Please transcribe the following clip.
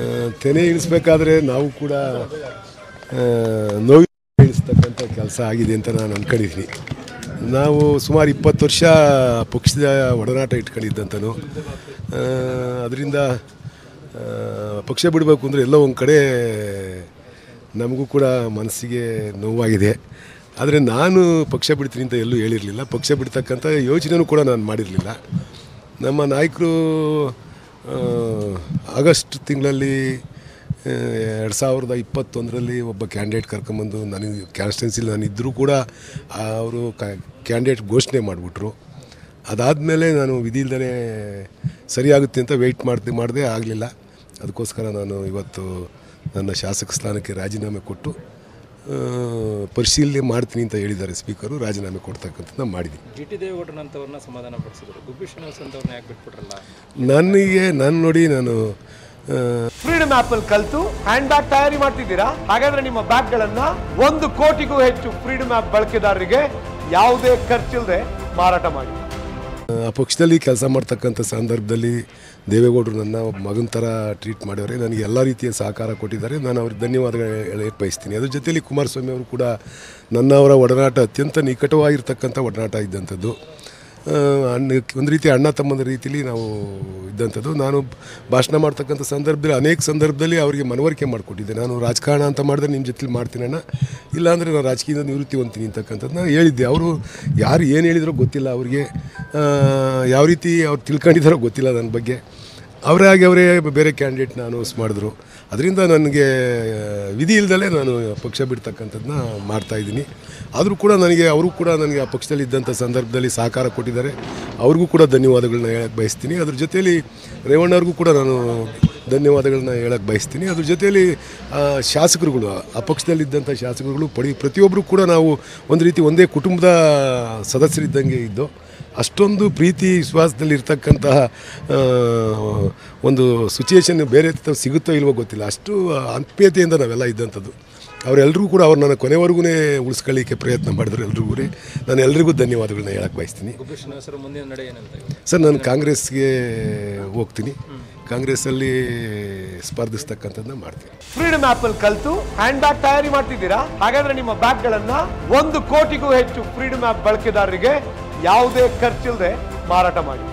ತೆನೆ ಇಳಿಸ್ಬೇಕಾದ್ರೆ ನಾವು ಕೂಡ ಆ, ನೋವು ಇಳಿಸ್ತಕ್ಕಂಥ ಕೆಲಸ ಆಗಿದೆ ಅಂತ ನಾನು ಅಂದ್ಕೊಂಡಿದ್ದೀನಿ ನಾವು ಸುಮಾರು ಇಪ್ಪತ್ತು ವರ್ಷ ಪಕ್ಷದ ಒಡನಾಟ ಇಟ್ಕೊಂಡಿದ್ದಂತನು ಅದರಿಂದ ಪಕ್ಷ ಬಿಡಬೇಕು ಅಂದರೆ ಎಲ್ಲೋ ಒಂದು ಕಡೆ ನಮಗೂ ಕೂಡ ಮನಸ್ಸಿಗೆ ನೋವಾಗಿದೆ ಆದರೆ ನಾನು ಪಕ್ಷ ಬಿಡ್ತೀನಿ ಅಂತ ಎಲ್ಲೂ ಹೇಳಿರಲಿಲ್ಲ ಪಕ್ಷ ಬಿಡ್ತಕ್ಕಂಥ ಯೋಚನೆನೂ ಕೂಡ ನಾನು ಮಾಡಿರಲಿಲ್ಲ ನಮ್ಮ ನಾಯಕರು ಆ, ಆಗಸ್ಟ್ ತಿಂಗಳಲ್ಲಿ ಎರಡು ಸಾವಿರದ ಇಪ್ಪತ್ತೊಂದರಲ್ಲಿ ಒಬ್ಬ ಕ್ಯಾಂಡಿಡೇಟ್ ಕರ್ಕೊಂಬಂದು ನನಗೆ ಕ್ಯಾನ್ಸ್ಟೆನ್ಸಿಲಿ ನಾನು ಇದ್ದರೂ ಕೂಡ ಅವರು ಕ್ಯಾಂಡಿಡೇಟ್ ಘೋಷಣೆ ಮಾಡಿಬಿಟ್ರು ಅದಾದಮೇಲೆ ನಾನು ವಿಧಿ ಇಲ್ದೇ ಸರಿಯಾಗುತ್ತೆ ಅಂತ ವೆಯ್ಟ್ ಮಾಡ್ದೆ ಮಾಡದೆ ಆಗಲಿಲ್ಲ ಅದಕ್ಕೋಸ್ಕರ ನಾನು ಇವತ್ತು ನನ್ನ ಶಾಸಕ ಸ್ಥಾನಕ್ಕೆ ರಾಜೀನಾಮೆ ಕೊಟ್ಟು ಆ, ಪರಿಶೀಲನೆ ಮಾಡ್ತೀನಿ ಅಂತ ಹೇಳಿದ್ದಾರೆ ಸ್ಪೀಕರು ರಾಜೀನಾಮೆ ಕೊಡ್ತಕ್ಕಂಥದ್ದು ಮಾಡಿದ್ದೀನಿ ಜಿ ಟಿ ದೇವೇಗೌಡನಂತವ್ರನ್ನ ಸಮಾಧಾನ ಪಡಿಸಿದ್ರು ಗುಬ್ಬಿ ಶ್ರೀನಿವಾಸ್ ಅಂತವ್ರನ್ನ ಯಾಕೆ ಬಿಟ್ಬಿಟ್ರಲ್ಲ ನನಗೆ ನಾನು ನೋಡಿ ನಾನು ಆ, ಫ್ರೀಡಮ್ ಆಪ್ ಅಲ್ಲಿ ಕಲ್ತು ಹ್ಯಾಂಡ್ ಬ್ಯಾಗ್ ತಯಾರಿ ಮಾಡ್ತಿದ್ದೀರಾ ಹಾಗಾದ್ರೆ ನಿಮ್ಮ ಬ್ಯಾಗ್ ಗಳನ್ನ ಒಂದು ಕೋಟಿಗೂ ಹೆಚ್ಚು ಫ್ರೀಡಮ್ ಆಪ್ ಬಳಕೆದಾರರಿಗೆ ಯಾವುದೇ ಖರ್ಚಿಲ್ಲದೆ ಮಾರಾಟ ಮಾಡಿ ಆ ಪಕ್ಷದಲ್ಲಿ ಕೆಲಸ ಮಾಡ್ತಕ್ಕಂಥ ಸಂದರ್ಭದಲ್ಲಿ ದೇವೇಗೌಡರು ನನ್ನ ಒಬ್ಬ ಮಗನ ಥರ ಟ್ರೀಟ್ ಮಾಡ್ಯವ್ರೆ ನನಗೆ ಎಲ್ಲ ರೀತಿಯ ಸಹಕಾರ ಕೊಟ್ಟಿದ್ದಾರೆ ನಾನು ಅವ್ರಿಗೆ ಧನ್ಯವಾದಗಳು ಹೇಳಕ್ಕೆ ಬಯಸ್ತೀನಿ ಅದ್ರ ಜೊತೆಯಲ್ಲಿ ಕುಮಾರಸ್ವಾಮಿ ಅವರು ಕೂಡ ನನ್ನ ಅವರ ಒಡನಾಟ ಅತ್ಯಂತ ನಿಕಟವಾಗಿರ್ತಕ್ಕಂಥ ಒಡನಾಟ ಇದ್ದಂಥದ್ದು ಆ, ಅಣ್ಣ ಒಂದು ರೀತಿ ಅಣ್ಣ ತಮ್ಮನ ರೀತಿಲಿ ನಾವು ಇದ್ದಂಥದ್ದು ನಾನು ಭಾಷಣ ಮಾಡ್ತಕ್ಕಂಥ ಸಂದರ್ಭದಲ್ಲಿ ಅನೇಕ ಸಂದರ್ಭದಲ್ಲಿ ಅವರಿಗೆ ಮನವರಿಕೆ ಮಾಡಿಕೊಟ್ಟಿದ್ದೆ ನಾನು ರಾಜಕಾರಣ ಅಂತ ಮಾಡಿದ್ರೆ ನಿಮ್ಮ ಜೊತೆಲಿ ಮಾಡ್ತೀನಿ ಅಣ್ಣ ಇಲ್ಲಾಂದರೆ ನಾನು ರಾಜಕೀಯದಿಂದ ನಿವೃತ್ತಿ ಹೊಂತೀನಿ ಅಂತಕ್ಕಂಥದ್ದನ್ನ ಹೇಳಿದ್ದೆ ಅವರು ಯಾರು ಏನು ಹೇಳಿದ್ರೋ ಗೊತ್ತಿಲ್ಲ ಅವ್ರಿಗೆ ಆ, ಯಾವ ರೀತಿ ಅವ್ರು ತಿಳ್ಕೊಂಡಿದ್ದಾರೋ ಗೊತ್ತಿಲ್ಲ ನನ್ನ ಬಗ್ಗೆ ಅವರೇ ಆಗಿ ಅವರೇ ಬೇರೆ ಕ್ಯಾಂಡಿಡೇಟ್ನ ಅನೌನ್ಸ್ ಮಾಡಿದ್ರು ಅದರಿಂದ ನನಗೆ ವಿಧಿ ಇಲ್ದಲೇ ನಾನು ಪಕ್ಷ ಬಿಡ್ತಕ್ಕಂಥದ್ದನ್ನ ಮಾಡ್ತಾಯಿದ್ದೀನಿ ಆದರೂ ಕೂಡ ನನಗೆ ಅವರು ಕೂಡ ನನಗೆ ಆ ಪಕ್ಷದಲ್ಲಿ ಇದ್ದಂಥ ಸಂದರ್ಭದಲ್ಲಿ ಸಹಕಾರ ಕೊಟ್ಟಿದ್ದಾರೆ ಅವ್ರಿಗೂ ಕೂಡ ಧನ್ಯವಾದಗಳನ್ನ ಹೇಳಕ್ಕೆ ಬಯಸ್ತೀನಿ ಅದ್ರ ಜೊತೆಯಲ್ಲಿ ರೇವಣ್ಣವ್ರಿಗೂ ಕೂಡ ನಾನು ಧನ್ಯವಾದಗಳನ್ನ ಹೇಳಕ್ಕೆ ಬಯಸ್ತೀನಿ ಅದ್ರ ಜೊತೆಯಲ್ಲಿ ಆ, ಶಾಸಕರುಗಳು ಆ ಪಕ್ಷದಲ್ಲಿದ್ದಂಥ ಶಾಸಕರುಗಳು ಪಡಿ ಪ್ರತಿಯೊಬ್ಬರು ಕೂಡ ನಾವು ಒಂದು ರೀತಿ ಒಂದೇ ಕುಟುಂಬದ ಸದಸ್ಯರಿದ್ದಂಗೆ ಇದ್ದು ಅಷ್ಟೊಂದು ಪ್ರೀತಿ ವಿಶ್ವಾಸದಲ್ಲಿ ಇರ್ತಕ್ಕಂತಹ ಆ, ಒಂದು ಸಿಚುಯೇಷನ್ ಬೇರೆ ತ- ಸಿಗುತ್ತೋ ಇಲ್ವೋ ಗೊತ್ತಿಲ್ಲ ಅಷ್ಟು ಆತ್ಮೀಯತೆಯಿಂದ ನಾವೆಲ್ಲ ಇದ್ದಂಥದ್ದು ಅವರೆಲ್ಲರೂ ಕೂಡ ಅವ್ರು ನನ್ನ ಕೊನೆವರೆಗೂ ಉಳಿಸ್ಕೊಳ್ಳಿಕ್ಕೆ ಪ್ರಯತ್ನ ಮಾಡಿದ್ರು ಎಲ್ರಿಗೂ ನಾನು ಎಲ್ರಿಗೂ ಧನ್ಯವಾದಗಳನ್ನ ಹೇಳಕ್ಕೆ ಬಯಸ್ತೀನಿ ಗುಬ್ಬಿ ಶ್ರೀನಿವಾಸರ ಮುಂದಿನ ನಡೆ ಏನಂತ ಇವಾಗ? ಸರ್ ನಾನು ಕಾಂಗ್ರೆಸ್ಗೆ ಹೋಗ್ತೀನಿ ಕಾಂಗ್ರೆಸ್ಸಲ್ಲಿ ಸ್ಪರ್ಧಿಸ್ತಕ್ಕಂಥದ್ದನ್ನ ಮಾಡ್ತೀನಿ ಫ್ರೀಡಮ್ ಆಪ್ ಅಲ್ಲಿ ಕಲ್ತು ಹ್ಯಾಂಡ್ ಬ್ಯಾಗ್ ತಯಾರಿ ಮಾಡ್ತಿದ್ದೀರಾ ಹಾಗಾದ್ರೆ ನಿಮ್ಮ ಬ್ಯಾಗ್ ಗಳನ್ನ ಒಂದು ಕೋಟಿಗೂ ಹೆಚ್ಚು ಫ್ರೀಡಮ್ ಆಪ್ ಬಳಕೆದಾರರಿಗೆ ಯಾವುದೇ ಖರ್ಚಿಲ್ಲದೆ ಮಾರಾಟ ಮಾಡಿ